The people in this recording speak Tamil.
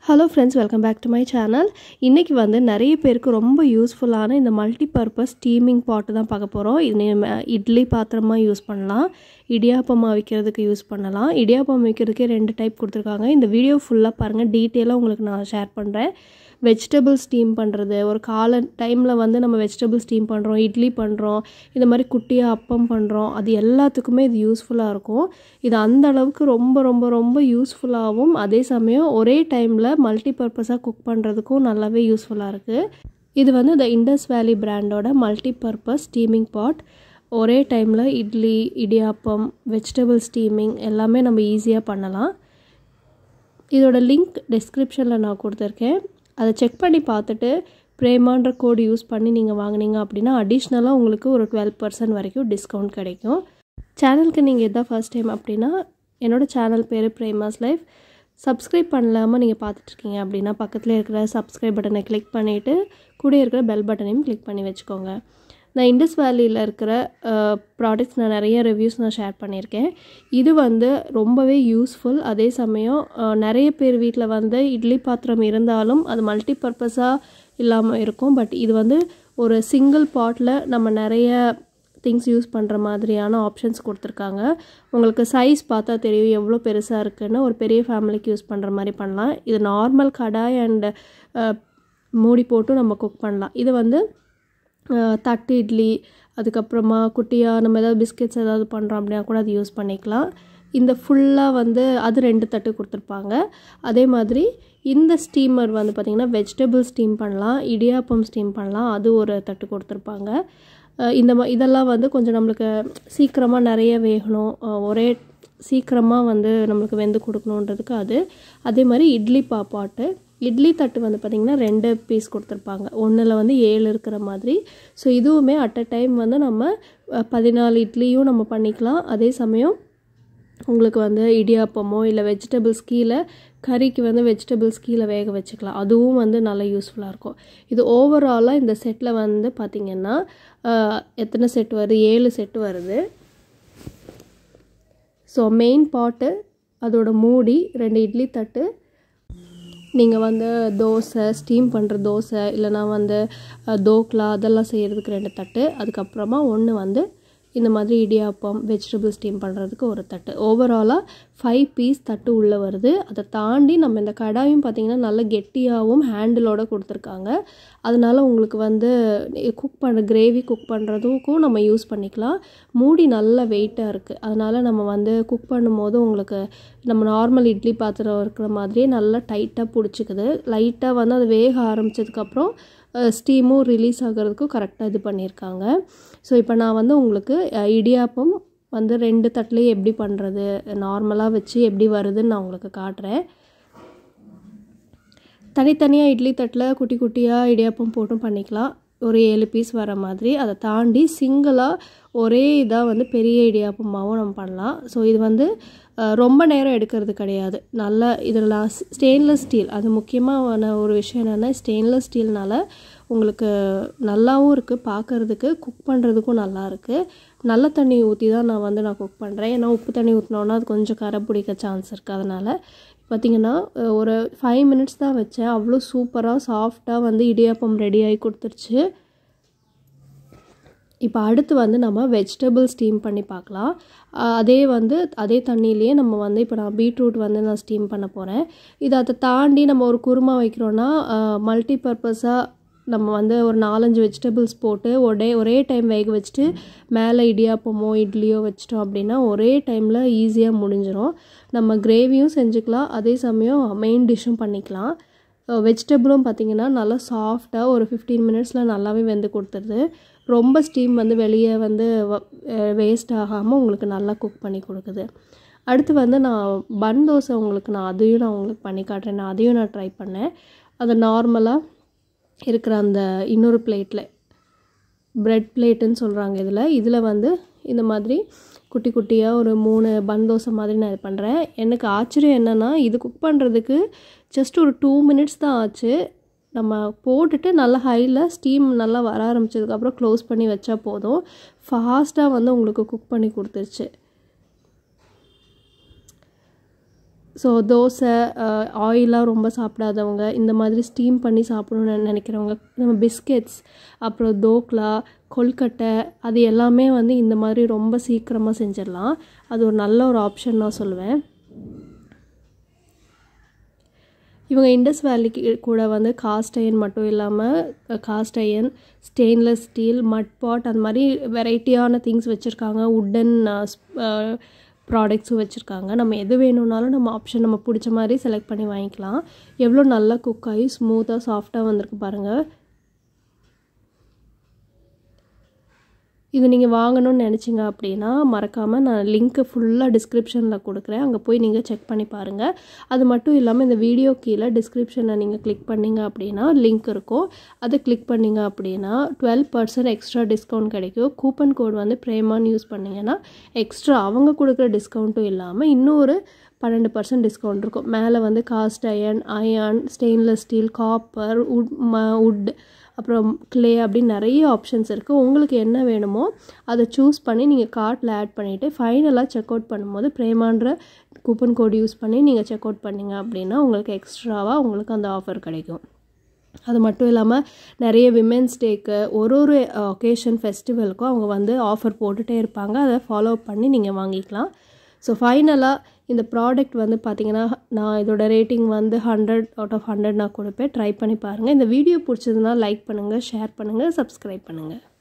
hello friends welcome back to my channel இன்றைக்கி வந்து நிறைய பேருக்கு ரொம்ப யூஸ்ஃபுல்லான இந்த மல்டி பர்பஸ் ஸ்டீமிங் பாட்டு தான் பார்க்க போகிறோம் இது நம்ம இட்லி பாத்திரமாக யூஸ் பண்ணலாம் இடியாப்பமாக வைக்கிறதுக்கு யூஸ் பண்ணலாம் இடியாப்பம் வைக்கிறதுக்கே ரெண்டு டைப் கொடுத்துருக்காங்க இந்த வீடியோ ஃபுல்லாக பாருங்கள் டீட்டெயிலாக உங்களுக்கு நான் ஷேர் பண்ணுறேன் வெஜிடபிள் ஸ்டீம் பண்ணுறது ஒரு கால டைமில் வந்து நம்ம வெஜிடபிள் ஸ்டீம் பண்ணுறோம் இட்லி பண்ணுறோம் இந்த மாதிரி குட்டியாக அப்பம் பண்ணுறோம் அது எல்லாத்துக்குமே இது யூஸ்ஃபுல்லாக இருக்கும் இது அந்த அளவுக்கு ரொம்ப ரொம்ப ரொம்ப யூஸ்ஃபுல்லாகவும் அதே சமயம் ஒரே டைமில் மல்டி பர்பஸாக குக் பண்ணுறதுக்கும் நல்லாவே யூஸ்ஃபுல்லாக இருக்குது இது வந்து இந்த இண்டஸ் வேலி பிராண்டோட மல்டி பர்பஸ் ஸ்டீமிங் பாட் ஒரே டைமில் இட்லி இடியாப்பம் வெஜிடபிள் ஸ்டீமிங் எல்லாமே நம்ம ஈஸியாக பண்ணலாம் இதோட லிங்க் டிஸ்கிரிப்ஷனில் நான் கொடுத்துருக்கேன் அதை செக் பண்ணி பார்த்துட்டு பிரேமான்ற கோடு யூஸ் பண்ணி நீங்கள் வாங்கினீங்க அப்படின்னா அடிஷ்னலாக உங்களுக்கு ஒரு டுவெல் பர்சன்ட் வரைக்கும் டிஸ்கவுண்ட் கிடைக்கும் சேனலுக்கு நீங்கள் எதாவது ஃபர்ஸ்ட் டைம் அப்படின்னா என்னோடய சேனல் பேர் பிரேமாஸ் லைஃப் சப்ஸ்கிரைப் பண்ணலாமல் நீங்கள் பார்த்துட்ருக்கீங்க அப்படின்னா பக்கத்தில் இருக்கிற சப்ஸ்கிரைப் பட்டனை கிளிக் பண்ணிவிட்டு கூட இருக்கிற பெல் பட்டனையும் கிளிக் பண்ணி வச்சுக்கோங்க நான் இண்டஸ் வேலியில் இருக்கிற ப்ராடக்ட்ஸ் நான் நிறைய ரிவ்யூஸ் நான் ஷேர் பண்ணியிருக்கேன் இது வந்து ரொம்பவே யூஸ்ஃபுல் அதே சமயம் நிறைய பேர் வீட்டில் வந்து இட்லி பாத்திரம் இருந்தாலும் அது மல்டி பர்பஸாக இல்லாமல் இருக்கும் பட் இது வந்து ஒரு சிங்கிள் பாட்டில் நம்ம நிறைய திங்ஸ் யூஸ் பண்ணுற மாதிரியான ஆப்ஷன்ஸ் கொடுத்துருக்காங்க உங்களுக்கு சைஸ் பார்த்தா தெரியும் எவ்வளோ பெருசாக இருக்குன்னு ஒரு பெரிய ஃபேமிலிக்கு யூஸ் பண்ணுற மாதிரி பண்ணலாம் இது நார்மல் கடாய் அண்ட் மூடி போட்டு நம்ம குக் பண்ணலாம் இது வந்து தட்டு இட்லி அதுக்கப்புறமா குட்டியாக நம்ம ஏதாவது பிஸ்கெட்ஸ் ஏதாவது பண்ணுறோம் அப்படின்னா கூட அது யூஸ் பண்ணிக்கலாம் இந்த ஃபுல்லாக வந்து அது ரெண்டு தட்டு கொடுத்துருப்பாங்க அதே மாதிரி இந்த ஸ்டீமர் வந்து பார்த்திங்கன்னா வெஜிடபிள் ஸ்டீம் பண்ணலாம் இடியாப்பம் ஸ்டீம் பண்ணலாம் அது ஒரு தட்டு கொடுத்துருப்பாங்க இந்த மா இதெல்லாம் வந்து கொஞ்சம் நம்மளுக்கு சீக்கிரமாக நிறைய வேகணும் ஒரே சீக்கிரமாக வந்து நம்மளுக்கு வெந்து கொடுக்கணுன்றதுக்கு அது அதே மாதிரி இட்லி பாப்பாட்டு இட்லி தட்டு வந்து பார்த்திங்கன்னா ரெண்டு பீஸ் கொடுத்துருப்பாங்க ஒன்றில் வந்து ஏழு இருக்கிற மாதிரி ஸோ இதுவுமே அட் அ டைம் வந்து நம்ம பதினாலு இட்லியும் நம்ம பண்ணிக்கலாம் அதே சமயம் உங்களுக்கு வந்து இடியாப்பமோ இல்லை வெஜிடபிள்ஸ் கீழே கறிக்கு வந்து வெஜிடபிள்ஸ் கீழே வேக வச்சுக்கலாம் அதுவும் வந்து நல்லா யூஸ்ஃபுல்லாக இருக்கும் இது ஓவராலாக இந்த செட்டில் வந்து பார்த்திங்கன்னா எத்தனை செட் வருது ஏழு செட் வருது ஸோ மெயின் பாட்டு அதோட மூடி ரெண்டு இட்லி தட்டு நீங்கள் வந்து தோசை ஸ்டீம் பண்ணுற தோசை இல்லைனா வந்து தோக்லா அதெல்லாம் செய்கிறதுக்கு ரெண்டு தட்டு அதுக்கப்புறமா ஒன்று வந்து இந்த மாதிரி இடியாப்பம் வெஜிடபிள் ஸ்டீம் பண்ணுறதுக்கு ஒரு தட்டு ஓவராலாக ஃபைவ் பீஸ் தட்டு உள்ளே வருது அதை தாண்டி நம்ம இந்த கடாயும் பார்த்திங்கன்னா நல்ல கெட்டியாகவும் ஹேண்டிலோடு கொடுத்துருக்காங்க அதனால் உங்களுக்கு வந்து குக் பண்ணுற கிரேவி குக் பண்ணுறதுக்கும் நம்ம யூஸ் பண்ணிக்கலாம் மூடி நல்ல வெயிட்டாக இருக்குது அதனால் நம்ம வந்து குக் பண்ணும்போது உங்களுக்கு நம்ம நார்மல் இட்லி பாத்திரம் இருக்கிற மாதிரியே நல்லா டைட்டாக பிடிச்சிக்குது லைட்டாக வந்து அது வேக ஆரம்பித்ததுக்கப்புறம் ஸ்டீமும் ரிலீஸ் ஆகிறதுக்கும் கரெக்டாக இது பண்ணியிருக்காங்க ஸோ இப்போ நான் வந்து உங்களுக்கு இடியாப்பம் வந்து ரெண்டு தட்டுலேயே எப்படி பண்ணுறது நார்மலாக வச்சு எப்படி வருதுன்னு நான் உங்களுக்கு காட்டுறேன் தனித்தனியாக இட்லி தட்டில் குட்டி குட்டியாக இடியாப்பம் போட்டும் பண்ணிக்கலாம் ஒரு ஏழு பீஸ் வர மாதிரி அதை தாண்டி சிங்கிளாக ஒரே இதாக வந்து பெரிய இடியாப்பமாகவும் நம்ம பண்ணலாம் ஸோ இது வந்து ரொம்ப நேரம் எடுக்கிறது கிடையாது நல்லா இதில் ஸ்டெயின்லெஸ் ஸ்டீல் அது முக்கியமான ஒரு விஷயம் என்னென்னா ஸ்டெயின்லெஸ் ஸ்டீல்னால உங்களுக்கு நல்லாவும் இருக்குது பார்க்குறதுக்கு குக் பண்ணுறதுக்கும் நல்லா இருக்குது நல்ல தண்ணி ஊற்றி தான் நான் வந்து நான் குக் பண்ணுறேன் ஏன்னா உப்பு தண்ணி ஊற்றினோன்னா அது கொஞ்சம் கரை பிடிக்க சான்ஸ் இருக்குது அதனால் பார்த்திங்கன்னா ஒரு ஃபைவ் மினிட்ஸ் தான் வச்சேன் அவ்வளோ சூப்பராக சாஃப்டாக வந்து இடியாப்பம் ரெடி ஆகி கொடுத்துருச்சு இப்போ அடுத்து வந்து நம்ம வெஜிடபிள் ஸ்டீம் பண்ணி பார்க்கலாம் அதே வந்து அதே தண்ணியிலேயே நம்ம வந்து இப்போ நான் பீட்ரூட் வந்து நான் ஸ்டீம் பண்ண போகிறேன் இதை அதை தாண்டி நம்ம ஒரு குருமா வைக்கிறோன்னா மல்டி பர்பஸாக நம்ம வந்து ஒரு நாலஞ்சு வெஜிடபிள்ஸ் போட்டு ஒரே ஒரே டைம் வேக வச்சுட்டு மேலே இடியாப்பமோ இட்லியோ வச்சிட்டோம் அப்படின்னா ஒரே டைமில் ஈஸியாக முடிஞ்சிடும் நம்ம கிரேவியும் செஞ்சுக்கலாம் அதே சமயம் மெயின் டிஷ்ஷும் பண்ணிக்கலாம் வெஜிடபிளும் பார்த்திங்கன்னா நல்லா சாஃப்டாக ஒரு ஃபிஃப்டீன் மினிட்ஸில் நல்லாவே வெந்து கொடுத்துருது ரொம்ப ஸ்டீம் வந்து வெளியே வந்து வேஸ்ட் ஆகாமல் உங்களுக்கு நல்லா குக் பண்ணி கொடுக்குது அடுத்து வந்து நான் பன் தோசை உங்களுக்கு நான் அதையும் நான் உங்களுக்கு பண்ணி காட்டுறேன் நான் அதையும் நான் ட்ரை பண்ணேன் அதை நார்மலாக இருக்கிற அந்த இன்னொரு பிளேட்டில் ப்ரெட் பிளேட்டுன்னு சொல்கிறாங்க இதில் இதில் வந்து இந்த மாதிரி குட்டி குட்டியாக ஒரு மூணு பன் தோசை மாதிரி நான் இது பண்ணுறேன் எனக்கு ஆச்சரியம் என்னென்னா இது குக் பண்ணுறதுக்கு ஜஸ்ட் ஒரு டூ மினிட்ஸ் தான் ஆச்சு நம்ம போட்டுட்டு நல்லா ஹையில் ஸ்டீம் நல்லா வர ஆரம்பித்ததுக்கப்புறம் க்ளோஸ் பண்ணி வச்சா போதும் ஃபாஸ்ட்டாக வந்து உங்களுக்கு குக் பண்ணி கொடுத்துருச்சு ஸோ தோசை ஆயிலாக ரொம்ப சாப்பிடாதவங்க இந்த மாதிரி ஸ்டீம் பண்ணி சாப்பிடணும்னு நினைக்கிறவங்க நம்ம பிஸ்கெட்ஸ் அப்புறம் தோக்லா கொல்கட்டை அது எல்லாமே வந்து இந்த மாதிரி ரொம்ப சீக்கிரமாக செஞ்சிடலாம் அது ஒரு நல்ல ஒரு ஆப்ஷன் நான் சொல்லுவேன் இவங்க இண்டஸ் வேலிக்கு கூட வந்து காஸ்ட் அயன் மட்டும் இல்லாமல் காஸ்ட் அயன் ஸ்டெயின்லெஸ் ஸ்டீல் மட் பாட் அந்த மாதிரி வெரைட்டியான திங்ஸ் வச்சுருக்காங்க உட்டன் ப்ராடக்ட்ஸும் வச்சுருக்காங்க நம்ம எது வேணும்னாலும் நம்ம ஆப்ஷன் நம்ம பிடிச்ச மாதிரி செலக்ட் பண்ணி வாங்கிக்கலாம் எவ்வளோ நல்லா குக் ஆகி ஸ்மூத்தாக சாஃப்டாக வந்திருக்கு பாருங்கள் இது நீங்கள் வாங்கணும்னு நினச்சிங்க அப்படின்னா மறக்காமல் நான் லிங்க்கு ஃபுல்லாக டிஸ்கிரிப்ஷனில் கொடுக்குறேன் அங்கே போய் நீங்கள் செக் பண்ணி பாருங்கள் அது மட்டும் இல்லாமல் இந்த வீடியோ கீழே டிஸ்கிரிப்ஷனை நீங்கள் கிளிக் பண்ணிங்க அப்படின்னா லிங்க் இருக்கும் அதை கிளிக் பண்ணிங்க அப்படின்னா டுவெல் பர்சன்ட் எக்ஸ்ட்ரா டிஸ்கவுண்ட் கிடைக்கும் கூப்பன் கோட் வந்து பிரேமான்னு யூஸ் பண்ணிங்கன்னா எக்ஸ்ட்ரா அவங்க கொடுக்குற டிஸ்கவுண்ட்டும் இல்லாமல் இன்னொரு பன்னெண்டு பர்சன்ட் டிஸ்கவுண்ட் இருக்கும் மேலே வந்து cast iron iron stainless steel copper wood ம உட் அப்புறம் க்ளே அப்படின்னு நிறைய ஆப்ஷன்ஸ் இருக்குது உங்களுக்கு என்ன வேணுமோ அதை சூஸ் பண்ணி நீங்கள் கார்ட்டில் ஆட் பண்ணிவிட்டு ஃபைனலாக செக் அவுட் பண்ணும்போது பிரேமான்ற கூப்பன் கோட் யூஸ் பண்ணி நீங்கள் செக் அவுட் பண்ணிங்க அப்படின்னா உங்களுக்கு எக்ஸ்ட்ராவாக உங்களுக்கு அந்த ஆஃபர் கிடைக்கும் அது மட்டும் இல்லாமல் நிறைய விமென்ஸ் டேக்கு ஒரு ஒரு ஒகேஷன் ஃபெஸ்டிவலுக்கும் அவங்க வந்து ஆஃபர் போட்டுகிட்டே இருப்பாங்க அதை ஃபாலோ பண்ணி நீங்கள் வாங்கிக்கலாம் ஸோ ஃபைனலாக இந்த ப்ராடக்ட் வந்து பார்த்திங்கன்னா நான் இதோட ரேட்டிங் வந்து ஹண்ட்ரட் அவுட் ஆஃப் ஹண்ட்ரட் நான் கொடுப்பேன் ட்ரை பண்ணி பாருங்கள் இந்த வீடியோ பிடிச்சதுன்னா லைக் பண்ணுங்கள் ஷேர் பண்ணுங்கள் சப்ஸ்கிரைப் பண்ணுங்கள்